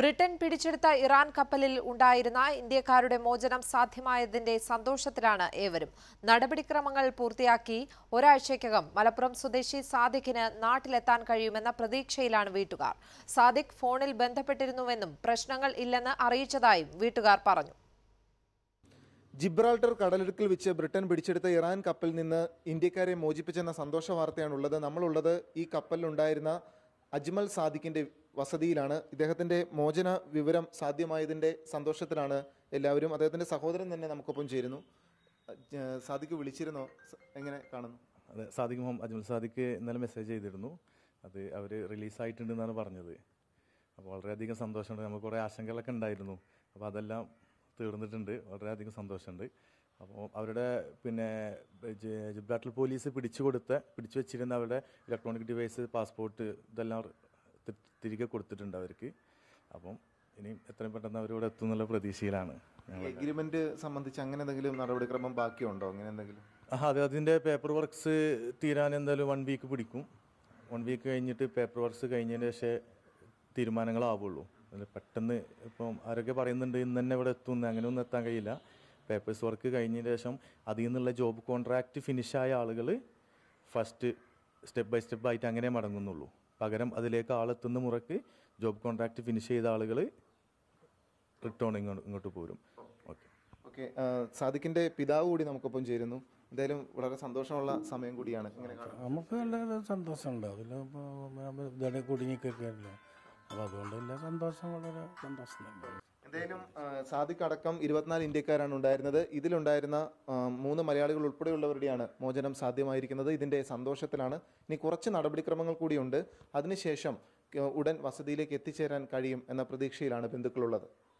Britain പിടിച്ചെടുത്ത Iran കപ്പലിൽ ഉണ്ടായിരുന്ന ഇന്ത്യക്കാരുടെ മോചനം സാധ്യമായതിന്റെ സന്തോഷത്തിലാണ് ഏവരും നടപടിക്രമങ്ങൾ പൂർത്തിയാക്കി ഒരാഴ്ചയ്ക്കകം മലപ്പുറം സ്വദേശി സാദിഖിന് നാട്ടിലെത്താൻ കഴിയുമെന്ന പ്രതീക്ഷയിലാണ് വീട്ടുകാർ സാദിഖ് ഫോണിൽ ബന്ധപ്പെട്ടിരുന്നുവെന്നും പ്രശ്നങ്ങൾ ഇല്ലെന്ന് അറിയിച്ചതായും വീട്ടുകാർ പറഞ്ഞു ജിബ്രാൾട്ടർ കടലിടുക്കിൽ വെച്ച് ബ്രിട്ടൻ പിടിച്ചെടുത്ത ഇറാൻ കപ്പലിൽ നിന്ന് ഇന്ത്യക്കാരെ മോചിപ്പിച്ചെന്ന സന്തോഷ വാർത്തയാണുള്ളത് നമ്മളുള്ളത് ഈ കപ്പലിലുണ്ടായിരുന്ന അജ്മൽ സാദിഖിന്റെ വസതിയിലാണ് ഇദ്ദേഹത്തിന്റെ മോചന വിവരം സാധ്യമായതിന്റെ സന്തോഷത്തിലാണ് എല്ലാവരും അദ്ദേഹത്തിന്റെ സഹോദരൻ തന്നെ നമുക്കൊപ്പം ചേരുന്നു അഹ് സാദിഖ് വിളിച്ചിരുന്നോ സ- എങ്ങനെ കാണുന്നു അതെ സാദിഖ് മുഹമ്മദ് അജ്മൽ സാദിഖ് ഇന്നലെ മെസ്സേജ് ചെയ്തിരുന്നു അത് അവർ റിലീസായിട്ടുണ്ടെന്നാണ് പറഞ്ഞത് അപ്പോൾ വളരെയധികം സന്തോഷമുണ്ട് നമുക്ക് കുറേ ആശങ്കകളൊക്കെ ഉണ്ടായിരുന്നു അപ്പോൾ അതെല്ലാം തീർന്നിട്ടുണ്ട് വളരെയധികം സന്തോഷമുണ്ട് അപ്പോൾ അവരുടെ പിന്നെ ജി- ജിബ്രാട്ടൽ പോലീസ് പിടിച്ചു കൊടുത്ത പിടിച്ചു വെച്ചിരുന്ന അവരുടെ ഇലക്ട്രോണിക് ഡിവൈസ് പാസ്പോർട്ട് ഇതെല്ലാം തി- തിരികെ കൊടുത്തിട്ടുണ്ട് അവർക്ക് അപ്പം ഇനി എത്രയും പെട്ടെന്ന് അവരിവിടെ എത്തും എന്നുള്ള പ്രതീക്ഷയിലാണ് ഞങ്ങൾ എഗ്രിമെന്റ് സംബന്ധിച്ച് അങ്ങനെ എന്തെങ്കിലും നടപടിക്രമം ബാക്കിയുണ്ടോ അങ്ങനെ എന്തെങ്കിലും ആ അത് അതിൻ്റെ പേപ്പർ വർക്ക്സ് തീരാൻ എന്തായാലും വൺ വീക്ക് പിടിക്കും വൺ വീക്ക് കഴിഞ്ഞിട്ട് പേപ്പർ വർക്ക്സ് കഴിഞ്ഞതിന് ശേഷം തീരുമാനങ്ങളാവുള്ളൂ അതിൽ പെട്ടെന്ന് ഇപ്പം ആരൊക്കെ പറയുന്നുണ്ട് ഇന്ന് തന്നെ ഇവിടെ എത്തുന്നു അങ്ങനെയൊന്നും എത്താൻ കഴിയില്ല പേപ്പേഴ്സ് വർക്ക് കഴിഞ്ഞതിന് ശേഷം അതിൽ നിന്നുള്ള ജോബ് കോൺട്രാക്റ്റ് ഫിനിഷായ ആളുകൾ ഫസ്റ്റ് സ്റ്റെപ്പ് ബൈ സ്റ്റെപ്പ് ആയിട്ട് അങ്ങനെ മടങ്ങുന്നുള്ളൂ പകരം അതിലേക്ക് ആളെത്തുന്ന മുറക്ക് ജോബ് കോൺട്രാക്റ്റ് ഫിനിഷ് ചെയ്ത ആളുകൾ റിട്ടേൺ ഇങ്ങോട്ട് ഇങ്ങോട്ട് പോരും ഓക്കെ ഓക്കെ സാദിഖിന്റെ പിതാവ് കൂടി നമുക്കൊപ്പം ചേരുന്നു എന്തായാലും വളരെ സന്തോഷമുള്ള സമയം കൂടിയാണ് ഇങ്ങനെ കാണുന്നത് നമുക്ക് നല്ല സന്തോഷമുണ്ട് അതിൽ ഇതടെ കുടുങ്ങിക്കൊക്കെയല്ലോ അപ്പോൾ അതുകൊണ്ട് എല്ലാ സന്തോഷം വളരെ സന്തോഷം തന്നെ എന്തായാലും ആ, സാദിഖ് അടക്കം ഇരുപത്തിനാല് ഇന്ത്യക്കാരാണ് ഉണ്ടായിരുന്നത് ഇതിലുണ്ടായിരുന്ന ആ, മൂന്ന് മലയാളികൾ ഉൾപ്പെടെയുള്ളവരുടെയാണ് മോചനം സാധ്യമായിരിക്കുന്നത് ഇതിന്റെ സന്തോഷത്തിലാണ് ഇനി കുറച്ച് നടപടിക്രമങ്ങൾ കൂടിയുണ്ട് അതിനുശേഷം ആ, ഉടൻ വസതിയിലേക്ക് എത്തിച്ചേരാൻ കഴിയും എന്ന പ്രതീക്ഷയിലാണ് ബന്ധുക്കളുള്ളത്